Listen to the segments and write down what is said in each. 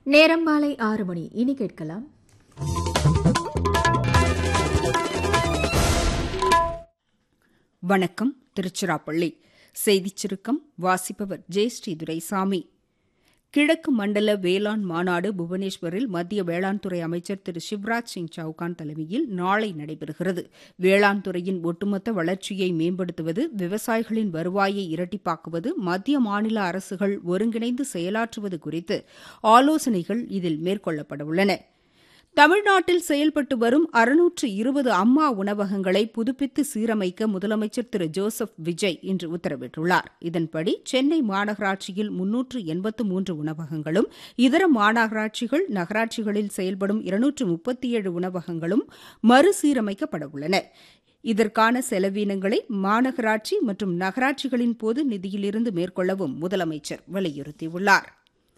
நேரம் மாலை ஆறு மணி இனி கேட்கலாம் வணக்கம் திருச்சிராப்பள்ளி செய்திச் சுருக்கம் வாசிப்பவர் ஜெயஸ்ரீ துரைசாமி கிழக்கு மண்டல வேளாண் மாநாடு புவனேஸ்வரில் மத்திய வேளாண் துறை அமைச்சர் திரு சிவராஜ் சிங் சவுகான் தலைமையில் நாளை நடைபெறுகிறது வேளாண் துறையின் ஒட்டுமொத்த வளர்ச்சியை மேம்படுத்துவது விவசாயிகளின் வருவாயை இரட்டிப்பாக்குவது மத்திய மாநில அரசுகள் ஒருங்கிணைந்து செயலாற்றுவது குறித்து ஆலோசனைகள் இதில் மேற்கொள்ளப்படவுள்ளன தமிழ்நாட்டில் செயல்பட்டு வரும் அறுநூற்று இருபது அம்மா உணவகங்களை புதுப்பித்து சீரமைக்க முதலமைச்சர் திரு ஜோசப் விஜய் இன்று உத்தரவிட்டுள்ளார் இதன்படி சென்னை மாநகராட்சியில் முன்னூற்று எண்பத்து மூன்று உணவகங்களும் இதர மாநகராட்சிகள் நகராட்சிகளில் செயல்படும் இருநூற்று முப்பத்தி ஏழு உணவகங்களும் மறுசீரமைக்கப்பட உள்ளன இதற்கான செலவீனங்களை மாநகராட்சி மற்றும் நகராட்சிகளின் பொது நிதியிலிருந்து மேற்கொள்ளவும் முதலமைச்சர் வலியுறுத்தியுள்ளார்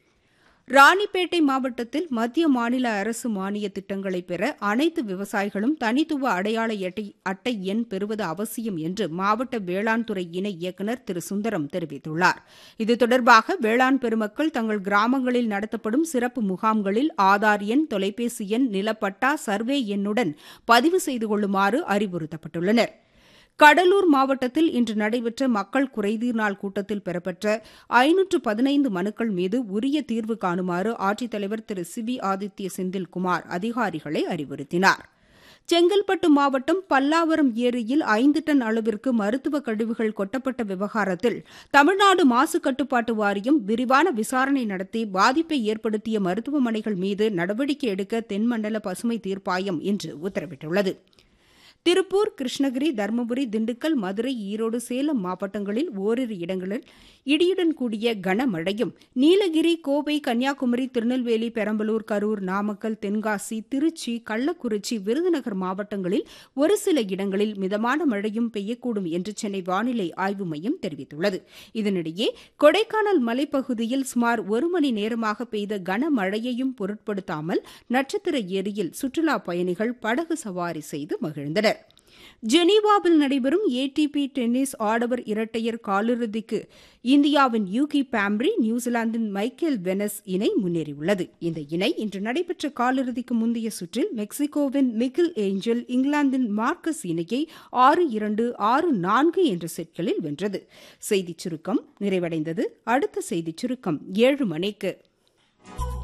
ராணிப்பேட்டை மாவட்டத்தில் மத்திய மாநில அரசு மானிய திட்டங்களை பெற அனைத்து விவசாயிகளும் தனித்துவ அடையாள அட்டை அட்டை எண் பெறுவது அவசியம் என்று மாவட்ட வேளாண் துறை இணை இயக்குநர் திரு சுந்தரம் தெரிவித்துள்ளார் இது தொடர்பாக வேளாண் பெருமக்கள் தங்கள் கிராமங்களில் நடத்தப்படும் சிறப்பு முகாம்களில் ஆதார் எண் தொலைபேசி எண் நிலப்பட்டா சர்வே எண்ணுடன் பதிவு செய்து கொள்ளுமாறு அறிவுறுத்தப்பட்டுள்ளனா் கடலூர் மாவட்டத்தில் இன்று நடைபெற்ற மக்கள் குறைதீர் நாள் கூட்டத்தில் பெறப்பட்ட ஐநூற்று பதினைந்து மனுக்கள் மீது உரிய தீர்வு காணுமாறு ஆட்சித்தலைவர் திரு சிபி ஆதித்ய செந்தில்குமார் அதிகாரிகளை அறிவுறுத்தினார் செங்கல்பட்டு மாவட்டம் பல்லாவரம் ஏரியில் ஐந்து டன் அளவிற்கு மருத்துவ கழிவுகள் கொட்டப்பட்ட விவகாரத்தில் தமிழ்நாடு மாசு கட்டுப்பாட்டு வாரியம் விரிவான விசாரணை நடத்தி பாதிப்பை ஏற்படுத்திய மருத்துவமனைகள் மீது நடவடிக்கை எடுக்க தென்மண்டல பசுமை தீர்ப்பாயம் இன்று உத்தரவிட்டுள்ளது திருப்பூர் கிருஷ்ணகிரி தருமபுரி திண்டுக்கல் மதுரை ஈரோடு சேலம் மாவட்டங்களில் ஓரிரு இடங்களில் இடியுடன் கூடிய கனமழையும் நீலகிரி கோவை கன்னியாகுமரி திருநெல்வேலி பெரம்பலூர் கரூர் நாமக்கல் தென்காசி திருச்சி கள்ளக்குறிச்சி விருதுநகர் மாவட்டங்களில் ஒரு சில இடங்களில் மிதமான மழையும் பெய்யக்கூடும் என்று சென்னை வானிலை ஆய்வு மையம் தெரிவித்துள்ளது இதனிடையே கொடைக்கானல் மலைப்பகுதியில் சுமார் ஒரு மணி நேரமாக பெய்த கனமழையையும் பொருட்படுத்தாமல் நட்சத்திர ஏரியில் சுற்றுலாப் பயணிகள் படகு சவாரி செய்து மகிழ்ந்தனர் ஜெனீவாவில் நடைபெறும் ஏடிபி டென்னிஸ் ஆடவர் இரட்டையர் காலிறுதிக்கு இந்தியாவின் யூகி பாம்ப்ரி நியூசிலாந்தின் மைக்கேல் வெனஸ் இணை முன்னேறியுள்ளது இந்த இணை இன்று நடைபெற்ற காலிறுதிக்கு முந்தைய சுற்றில் மெக்சிகோவின் மிகில் ஏஞ்சல் இங்கிலாந்தின் மார்க்கஸ் இணையை ஆறு இரண்டு ஆறு நான்கு என்ற செட்களில் வென்றது செய்திச் சுருக்கம் நிறைவடைந்தது அடுத்த செய்திச் சுருக்கம் ஏழு மணிக்கு